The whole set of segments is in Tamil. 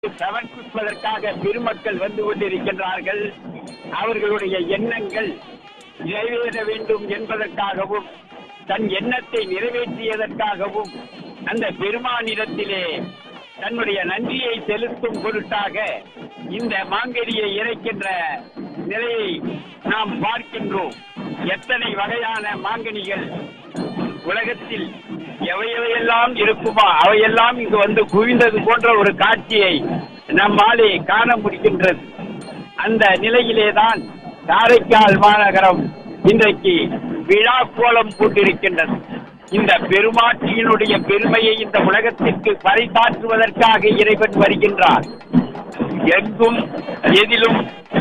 சமர்ப்பிப்பதற்காக பெருமக்கள் வந்து கொண்டிருக்கின்றார்கள் அவர்களுடைய எண்ணங்கள் நிறைவேற வேண்டும் என்பதற்காகவும் தன் எண்ணத்தை நிறைவேற்றியதற்காகவும் அந்த பெருமானிடத்திலே தன்னுடைய நன்றியை செலுத்தும் பொருட்டாக இந்த மாங்கனியை இறைக்கின்ற நிலையை நாம் பார்க்கின்றோம் எத்தனை வகையான மாங்கனிகள் உலகத்தில் எவையவையெல்லாம் இருக்குமோ அவையெல்லாம் இங்கு வந்து குவிந்தது போன்ற ஒரு காட்சியை நம்மாலே காண முடிகின்றது அந்த நிலையிலேதான் காரைக்கால் மாநகரம் இன்றைக்கு விழா கோலம் போட்டிருக்கின்றது இந்த பெருமாட்டியினுடைய பெருமையை இந்த உலகத்திற்கு பறைசாற்றுவதற்காக இறைவன் வருகின்றார் எங்கும் எதிலும்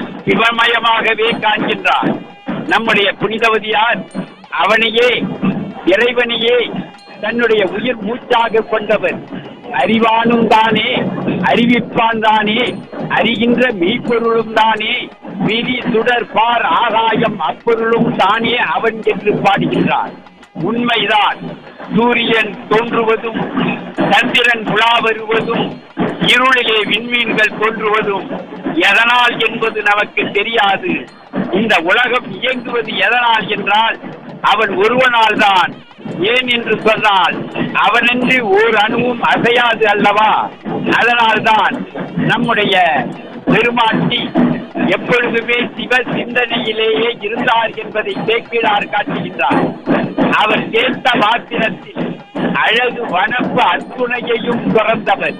சிவமயமாகவே காண்கின்றார் நம்முடைய புனிதவதியார் அவனையே இறைவனையே தன்னுடைய உயிர் மூச்சாக கொண்டவர் அறிவானும் தானே அறிவிப்பான் தானே அறிகின்ற மெய்ப்பொருளும் தானே விதி சுடர் பார் ஆகாயம் அப்பொருளும் தானே அவன் என்று பாடுகின்றார் உண்மைதான் சூரியன் தோன்றுவதும் சந்திரன் உலா வருவதும் இருளிலே விண்மீன்கள் தோன்றுவதும் எதனால் என்பது நமக்கு தெரியாது இந்த உலகம் இயங்குவது எதனால் என்றால் அவன் ஒருவனால் தான் ஏன் என்று சொன்னால் அவனின்றி ஓர் அணுவும் அசையாது அல்லவா அதனால்தான் நம்முடைய பெருமாட்டி எப்பொழுதுமே சிவ சிந்தனையிலேயே இருந்தார் என்பதை சேக்கிழார் காட்டுகின்றார் அவர் கேட்ட மாத்திரத்தில் அழகு வனப்பு அத்துணையையும் துறந்தவர்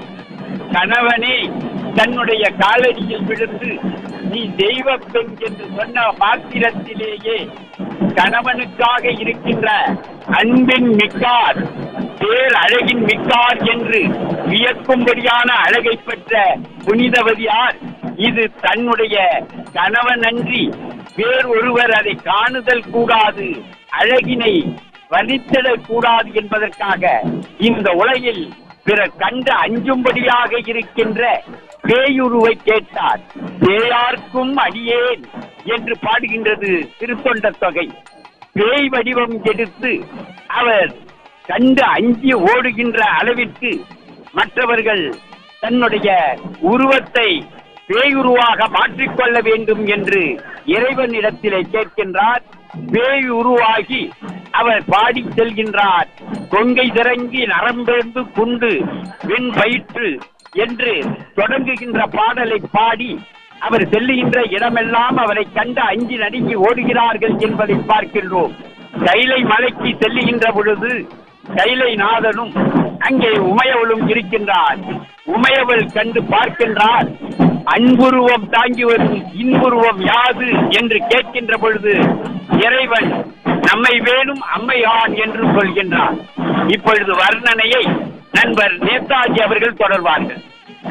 கணவனே தன்னுடைய காலடியில் விழுந்து நீ தெய்வ பெண் என்று சொன்ன மாத்திரத்திலேயே கணவனுக்காக இருக்கின்ற அன்பின் மிக்கார் பேர் அழகின் மிக்கார் என்று வியக்கும்படியான அழகை பெற்ற புனிதவதியார் இது தன்னுடைய கணவன் அன்றி வேறு ஒருவர் அதை காணுதல் கூடாது அழகினை வர்ணித்திடக் கூடாது என்பதற்காக இந்த உலகில் பிறர் கண்டு அஞ்சும்படியாக இருக்கின்ற பேயுருவை கேட்டார் பேயார்க்கும் அடியேன் என்று பாடுகின்றது திருத்தொண்ட தொகை பேய் வடிவம் எடுத்து அவர் கண்டு அஞ்சி ஓடுகின்ற அளவிற்கு மற்றவர்கள் தன்னுடைய உருவத்தை பேயுருவாக மாற்றிக்கொள்ள வேண்டும் என்று இறைவனிடத்திலே கேட்கின்றார் பேய் உருவாகி அவர் பாடி செல்கின்றார் கொங்கை திறங்கி நரம்பெழுந்து குண்டு வெண் பயிற்று என்று தொடங்குகின்ற பாடலை பாடி அவர் செல்லுகின்ற இடமெல்லாம் அவரை கண்டு அஞ்சி நடுங்கி ஓடுகிறார்கள் என்பதை பார்க்கின்றோம் கைலை மலைக்கு செல்லுகின்ற பொழுது கைலை நாதனும் அங்கே உமையவளும் இருக்கின்றார் உமையவள் கண்டு பார்க்கின்றார் அன்புருவம் தாங்கி வரும் இன்புருவம் யாது என்று கேட்கின்ற பொழுது இறைவன் நம்மை வேணும் அம்மையான் என்று சொல்கின்றார் இப்பொழுது வர்ணனையை நண்பர் நேதாஜி அவர்கள் தொடர்வார்கள்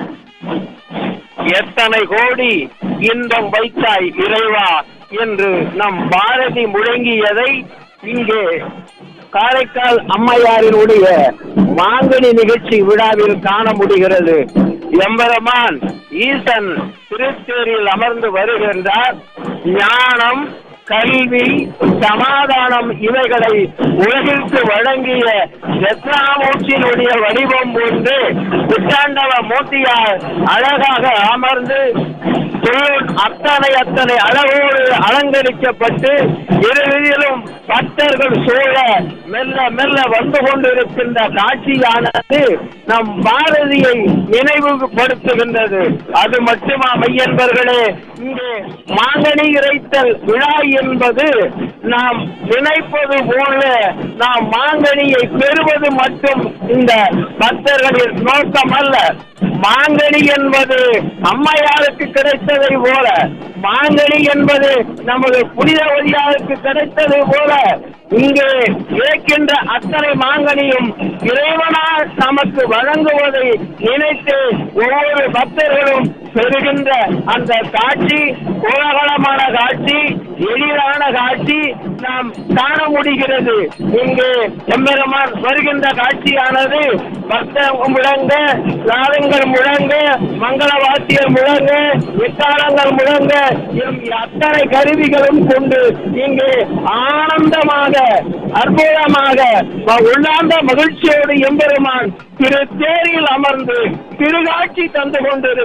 எத்தனை கோடி இன்பம் வைத்தாய் இறைவா என்று நம் பாரதி முழங்கியதை இங்கே காரைக்கால் அம்மையாரினுடைய மாங்கனி நிகழ்ச்சி விழாவில் காண முடிகிறது எம்பெருமான் ஈசன் திருத்தேரில் அமர்ந்து வருகின்றார் ஞானம் கல்வி சமாதானம் இவைகளை உலகிற்கு வழங்கிய தட்சிணாமூர்த்தியினுடைய வடிவம் போன்று புத்தாண்டவ மூர்த்தியார் அழகாக அமர்ந்து தொழில் அத்தனை அத்தனை அளவோடு அலங்கரிக்கப்பட்டு இருவிலும் பக்தர்கள் சூழ மெல்ல மெல்ல வந்து கொண்டிருக்கின்ற காட்சியானது நம் பாரதியை நினைவுபடுத்துகின்றது அது மட்டுமா மையன்பர்களே இங்கே மாங்கனி இறைத்தல் விழா என்பது நாம் நினைப்பது போல நாம் மாங்கனியை பெறுவது மட்டும் இந்த பக்தர்களின் நோக்கம் அல்ல மாங்கனி என்பது அம்மையாருக்கு கிடைத்ததை போல மாங்கனி என்பது நமது புனிதவதியாருக்கு கிடைத்ததை போல இங்கே கேட்கின்ற அத்தனை மாங்கனியும் இறைவனால் நமக்கு வழங்குவதை நினைத்து ஒவ்வொரு பக்தர்களும் பெறுகின்ற அந்த காட்சி கோலாகலமான காட்சி எளிதான காட்சி நாம் காண முடிகிறது இங்கு எம்பெருமான் வருகின்ற காட்சியானது பக்தர் முழங்க நாதங்கள் முழங்க மங்கள வாத்தியர் முழங்க வித்தாளங்கள் முழங்க எம் அத்தனை கருவிகளும் கொண்டு இங்கு ஆனந்தமாக அற்புதமாக உள்ளார்ந்த மகிழ்ச்சியோடு எம்பெருமான் திரு தேரில் அமர்ந்து திருகாட்சி தந்து கொண்டிருக்கிறார்